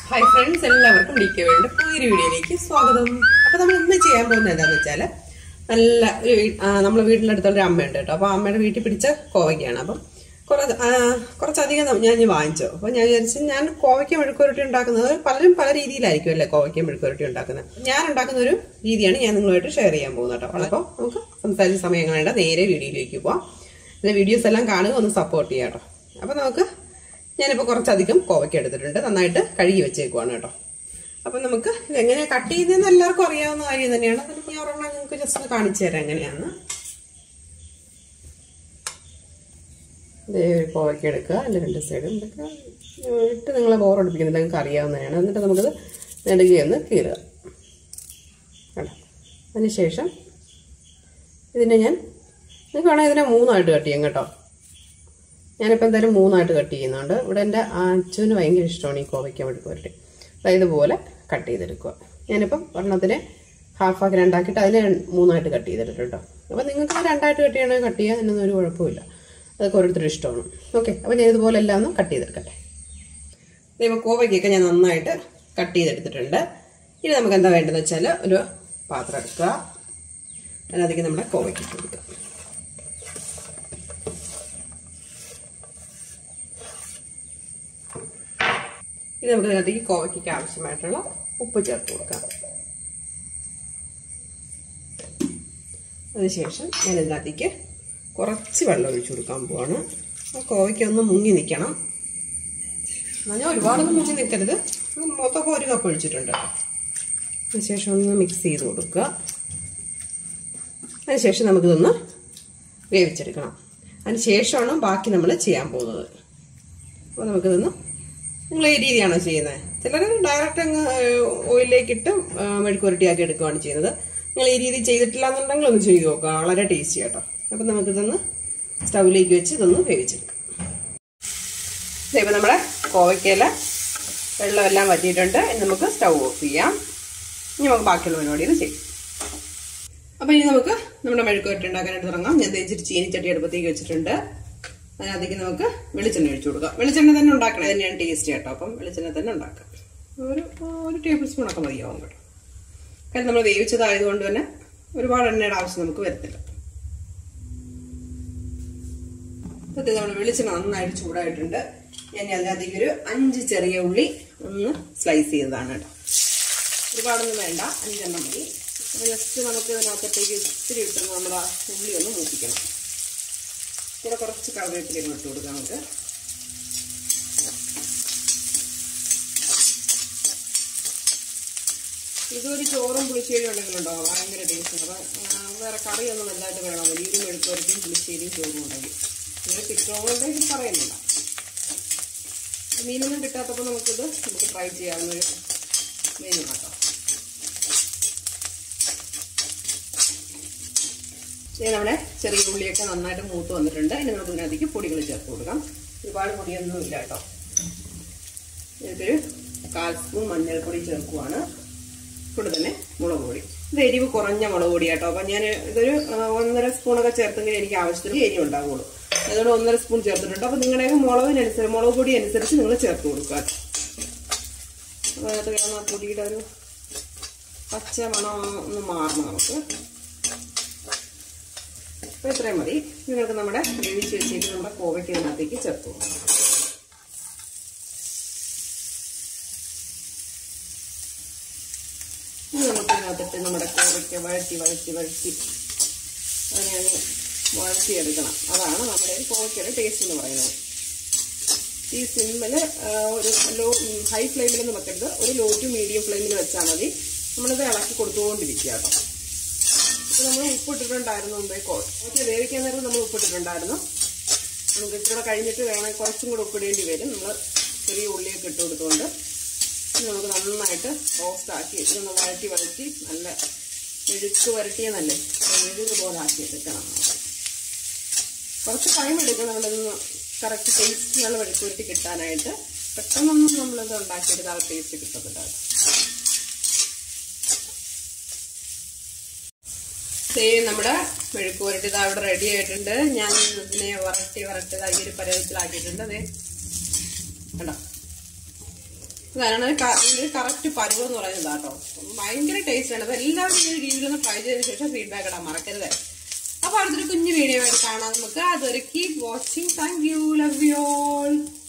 hi friends എല്ലാവർക്കും D K world പുതിയൊരു വീഡിയോയിലേക്ക് സ്വാഗതം അപ്പൊ നമ്മൾ ഇന്ന് ചെയ്യാൻ പോകുന്നത് എന്താന്ന് വെച്ചാല് നല്ല ഒരു വീ- ആ, നമ്മളെ വീട്ടിനടുത്തുള്ള ഒരു അമ്മയുണ്ട് കേട്ടോ അപ്പൊ അമ്മയുടെ വീട്ടിൽ പിടിച്ച കോവയ്ക്കാണ് അപ്പം കുറച്ച് ആ, കുറച്ചധികം നം- ഞാൻ ഇനി വാങ്ങിച്ചു അപ്പൊ ഞാൻ വിചാരിച്ചു ഞാൻ കോവയ്ക്ക മെഴുക്കുരട്ടി ഉണ്ടാക്കുന്നത് പലരും പല രീതിയിലായിരിക്കും അല്ലേ കോവയ്ക്ക മെഴുക്കുരട്ടി ഉണ്ടാക്കുന്നത് ഞാൻ ഉണ്ടാക്കുന്ന ഒരു രീതിയാണ് ഞാൻ നിങ്ങളുമായിട്ട് ഷെയർ ചെയ്യാൻ പോകുന്നത് കേട്ടോ അപ്പോൾ നമുക്ക് സംസാരിച്ച സമയം വേണ്ട നേരെ വീഡിയോയിലേക്ക് പോവാം പിന്നെ വീഡിയോസ് എല്ലാം കാണുക ഒന്ന് സപ്പോർട്ട് ചെയ്യാം കേട്ടോ അപ്പൊ നമുക്ക് ഞാനിപ്പോൾ കുറച്ചധികം കോവയ്ക്ക എടുത്തിട്ടുണ്ട് നന്നായിട്ട് കഴുകി വെച്ചേക്കുവാണ് കേട്ടോ അപ്പം നമുക്ക് ഇതെങ്ങനെ കട്ട് ചെയ്യുന്നതെന്ന് എല്ലാവർക്കും അറിയാവുന്ന കാര്യം തന്നെയാണ് അതിന് ഞാൻ ഒരെണ്ണം നിങ്ങൾക്ക് ജസ്റ്റ് ഒന്ന് കാണിച്ചു തരാം എങ്ങനെയാന്ന് ഇതേ ഒരു കോവയ്ക്ക എടുക്കുക അതിൻ്റെ രണ്ട് സൈഡും ഇതൊക്കെ ഇട്ട് നിങ്ങളെ ബോറടിപ്പിക്കുന്നില്ല നിങ്ങൾക്ക് അറിയാവുന്നതാണ് എന്നിട്ട് നമുക്കത് നെടുകയൊന്ന് കീറുക കേട്ടോ അതിനുശേഷം ഇതിനെ ഞാൻ നിങ്ങൾക്ക് വേണമെങ്കിൽ ഇതിനെ മൂന്നായിട്ട് കട്ട് ചെയ്യാം കേട്ടോ ഞാനിപ്പോൾ എന്തായാലും മൂന്നായിട്ട് കട്ട് ചെയ്യുന്നുണ്ട് ഇവിടെ എൻ്റെ അച്ഛന് ഭയങ്കര ഇഷ്ടമാണ് ഈ കോവയ്ക്ക മെഴുക്ക് പുരട്ടി അതായത് ഇതുപോലെ കട്ട് ചെയ്തെടുക്കുക ഞാനിപ്പം ഒരെണ്ണത്തിനെ ഹാഫ് ആക്കി രണ്ടാക്കിയിട്ട് അതിനെ മൂന്നായിട്ട് കട്ട് ചെയ്തെടുക്കും കേട്ടോ അപ്പോൾ നിങ്ങൾക്ക് രണ്ടായിട്ട് കട്ട് ചെയ്യണമെങ്കിൽ കട്ട് ചെയ്യാം എന്നൊന്നും ഒരു കുഴപ്പമില്ല അതൊക്കെ ഓരോരുത്തരും ഇഷ്ടമാണ് ഓക്കെ അപ്പോൾ ഞാൻ ഇതുപോലെ എല്ലാം ഒന്ന് കട്ട് ചെയ്തെടുക്കട്ടെ ഇപ്പോൾ കോവയ്ക്കൊക്കെ ഞാൻ നന്നായിട്ട് കട്ട് ചെയ്തെടുത്തിട്ടുണ്ട് ഇനി നമുക്ക് എന്താ വേണ്ടതെന്ന് വെച്ചാൽ ഒരു പാത്രം എടുക്കുക അതിനകത്തേക്ക് നമ്മുടെ കോവയ്ക്ക് ഇട്ട് കൊടുക്കുക ഇനി നമുക്ക് ഇതിനകത്തേക്ക് കോവയ്ക്ക് ആവശ്യമായിട്ടുള്ള ഉപ്പ് ചേർത്ത് കൊടുക്കാം അതിനുശേഷം ഞാൻ ഇതിനകത്തേക്ക് കുറച്ച് വെള്ളം ഒഴിച്ചു കൊടുക്കാൻ പോവാണ് ആ കോവയ്ക്ക് ഒന്ന് മുങ്ങി നിൽക്കണം എന്നാൽ ഒരുപാടൊന്നും മുങ്ങി നിൽക്കരുത് മൊത്തമൊക്കെ ഒരു കപ്പ് ഒഴിച്ചിട്ടുണ്ട് അതിനുശേഷം ഒന്ന് മിക്സ് ചെയ്ത് കൊടുക്കുക അതിനുശേഷം നമുക്കിതൊന്ന് വേവിച്ചെടുക്കണം അതിന് ശേഷമാണ് ബാക്കി നമ്മൾ ചെയ്യാൻ പോകുന്നത് അപ്പോൾ നമുക്കിതൊന്ന് നിങ്ങൾ ഈ രീതിയാണോ ചെയ്യുന്നത് ചിലർ ഡയറക്റ്റ് അങ്ങ് ഓയിലിലേക്ക് ഇട്ട് മെഴുക്കുരട്ടിയാക്കി എടുക്കുകയാണ് ചെയ്യുന്നത് നിങ്ങൾ ഈ രീതി ചെയ്തിട്ടില്ല എന്നുണ്ടെങ്കിൽ ഒന്ന് ചെയ്ത് നോക്കുക വളരെ ടേസ്റ്റി കേട്ടോ അപ്പം നമുക്കിതൊന്ന് സ്റ്റൗവിലേക്ക് വെച്ച് ഇതൊന്ന് വേവിച്ചെടുക്കാം ഇപ്പം നമ്മുടെ കോവയ്ക്കയില വെള്ളമെല്ലാം വറ്റിയിട്ടുണ്ട് ഇനി നമുക്ക് സ്റ്റൗ ഓഫ് ചെയ്യാം ഇനി നമുക്ക് ബാക്കിയുള്ള പരിപാടികൾ ചെയ്യും അപ്പം ഇനി നമുക്ക് നമ്മുടെ മെഴുക്കുരട്ടി ഉണ്ടാക്കാനായിട്ട് തുടങ്ങാം ഞാൻ തേച്ചിട്ട് ചീനിച്ചട്ടി അടുപ്പത്തേക്ക് വെച്ചിട്ടുണ്ട് അതിനകത്തേക്ക് നമുക്ക് വെളിച്ചെണ്ണ ഒഴിച്ചു കൊടുക്കാം വെളിച്ചെണ്ണ തന്നെ ഉണ്ടാക്കണം തന്നെയാണ് ടേസ്റ്റ് കേട്ടോ അപ്പം വെളിച്ചെണ്ണ തന്നെ ഉണ്ടാക്കാം ഒരു ഒരു ടേബിൾ സ്പൂൺ ഒക്കെ മതിയാവും കേട്ടോ കാര്യം നമ്മൾ വേവിച്ചതായതുകൊണ്ട് തന്നെ ഒരുപാട് എണ്ണയുടെ ആവശ്യം നമുക്ക് വരത്തില്ല സത്യം നമ്മൾ വെളിച്ചെണ്ണ നന്നായിട്ട് ചൂടായിട്ടുണ്ട് ഞാൻ അതിനകത്തേക്ക് ഒരു അഞ്ച് ചെറിയ ഉള്ളി ഒന്ന് സ്ലൈസ് ചെയ്തതാണ് കേട്ടോ ഒരുപാടൊന്നും വേണ്ട അഞ്ചെണ്ണം മതി ജസ്റ്റ് നമുക്ക് ഇതിനകത്തേക്ക് ഇത്തിരി ഇട്ട് നമ്മുടെ ഉള്ളി ഒന്ന് മൂപ്പിക്കണം കൂടെ കുറച്ച് കറിവേപ്പില ഇട്ട് കൊടുക്കാം നമുക്ക് ഇതൊരു ചോറും പുളിശ്ശേരിയും ഉണ്ടെങ്കിലുണ്ടോ ഭയങ്കര ടേസ്റ്റ് അപ്പം വേറെ കറിയൊന്നും വലുതായിട്ട് വേണം വലിയൊരു മെഴുക്കുവരട്ടിയും പുളിശ്ശേരിയും ചോറും ഉണ്ടെങ്കിൽ ഇത് കിട്ടുമെന്നുണ്ടെങ്കിൽ പറയുന്നില്ല മീനൊന്നും കിട്ടാത്തപ്പോൾ നമുക്കിത് നമുക്ക് ട്രൈ ചെയ്യാവുന്നൊരു മെനു ആക്കാം ഇനി നമ്മുടെ ചെറിയ ഉള്ളിയൊക്കെ നന്നായിട്ട് മൂത്ത് വന്നിട്ടുണ്ട് ഇനി നമുക്ക് ഇതിനകത്തേക്ക് പൊടികൾ ചേർത്ത് കൊടുക്കാം ഒരുപാട് പൊടിയൊന്നും ഇല്ല കേട്ടോ ഇതിലൊരു കാൽ സ്പൂൺ മഞ്ഞൾപ്പൊടി ചേർക്കുവാണ് കൂടെ തന്നെ മുളക് പൊടി ഇത് എരിവ് കുറഞ്ഞ മുളക് പൊടി കേട്ടോ അപ്പം ഞാൻ ഇതൊരു ഒന്നര സ്പൂണൊക്കെ ചേർത്തെങ്കിൽ എനിക്ക് ആവശ്യത്തിന് എരിവ് ഉണ്ടാവുള്ളൂ അതുകൊണ്ട് ഒന്നര സ്പൂൺ ചേർത്തിട്ടുണ്ട് അപ്പം നിങ്ങളുടെ മുളകിനനുസരിച്ച് മുളക് പൊടി അനുസരിച്ച് നിങ്ങൾ ചേർത്ത് കൊടുക്കുക അപ്പോൾ അതിനകത്ത് കിടന്ന പൊടിയുടെ ഒരു പച്ച മണം ഒന്ന് മാറണം നമുക്ക് അപ്പോൾ ഇത്രയും മതി നിങ്ങൾക്ക് നമ്മുടെ വേവിച്ച് വെച്ചിട്ട് നമ്മുടെ കോവയ്ക്ക് ഇതിനകത്തേക്ക് ചേർത്ത് കൊടുക്കാം ഇനി നമുക്ക് ഇതിനകത്തിട്ട് നമ്മുടെ കോവയ്ക്ക് വഴറ്റി വഴറ്റി വഴറ്റി അതിനെ വഴറ്റിയെടുക്കണം അതാണ് നമ്മുടെ കോവയ്ക്കയുടെ ടേസ്റ്റ് എന്ന് പറയുന്നത് ഈ സിമ്മിൽ ഒരു ലോ ഹൈ ഫ്ലെയിമിലൊന്നും വെക്കരുത് ഒരു ലോ ടു മീഡിയം ഫ്ലെയിമിൽ വെച്ചാൽ മതി നമ്മളിത് ഇളക്കി കൊടുത്തുകൊണ്ടിരിക്കുക കേട്ടോ ഇത് നമ്മൾ ഉപ്പിട്ടിട്ടുണ്ടായിരുന്നു മുമ്പേ കോച്ച് വേവിക്കാൻ നേരം നമ്മൾ ഉപ്പിട്ടിട്ടുണ്ടായിരുന്നു നമുക്ക് ഇച്ചിരി കഴിഞ്ഞിട്ട് വേണമെങ്കിൽ കുറച്ചും കൂടെ ഉപ്പിടേണ്ടി വരും നമ്മൾ ചെറിയ ഉള്ളിയൊക്കെ ഇട്ട് കൊടുത്തുകൊണ്ട് നമുക്ക് നന്നായിട്ട് റോസ്റ്റ് ആക്കി ഇതൊന്ന് വഴറ്റി വഴറ്റി നല്ല മെഴുക്ക് വരട്ടിയെന്നല്ലേ മെഴുക്ക് പോലെ ആക്കി എടുക്കണം കുറച്ച് ടൈം എടുക്കണം ഇതൊന്ന് കറക്റ്റ് ടേസ്റ്റിനുള്ള മെഴുക്ക് വരട്ടി കിട്ടാനായിട്ട് പെട്ടെന്നൊന്നും നമ്മളിത് ഉണ്ടാക്കിയെടുത്ത് ആ ടേസ്റ്റ് കിട്ടത്തില്ല സെയിം നമ്മുടെ മെഴുക്ക് പുരട്ടി ഇതാ ഇവിടെ റെഡി ആയിട്ടുണ്ട് ഞാൻ ഇതിനെ വരട്ടി വരട്ടി ഈ ഒരു പരുവത്തിലാക്കിയിട്ടുണ്ട് അതെ കണ്ടോ ഇതാണ് ഇതിന്റെ കറക്റ്റ് പരുവം എന്ന് പറയുന്നത് കേട്ടോ ഭയങ്കര ടേസ്റ്റ് ആണ് അപ്പൊ എല്ലാവരും ഈ ഒരു രീതിയിലൊന്ന് ട്രൈ ചെയ്തതിന് ശേഷം ഫീഡ്ബാക്ക് ഇടാൻ മറക്കരുത് അപ്പൊ അടുത്തൊരു കുഞ്ഞു വീഡിയോ ആയിട്ട് കാണാം നമുക്ക് അതൊരു keep watching thank you love you all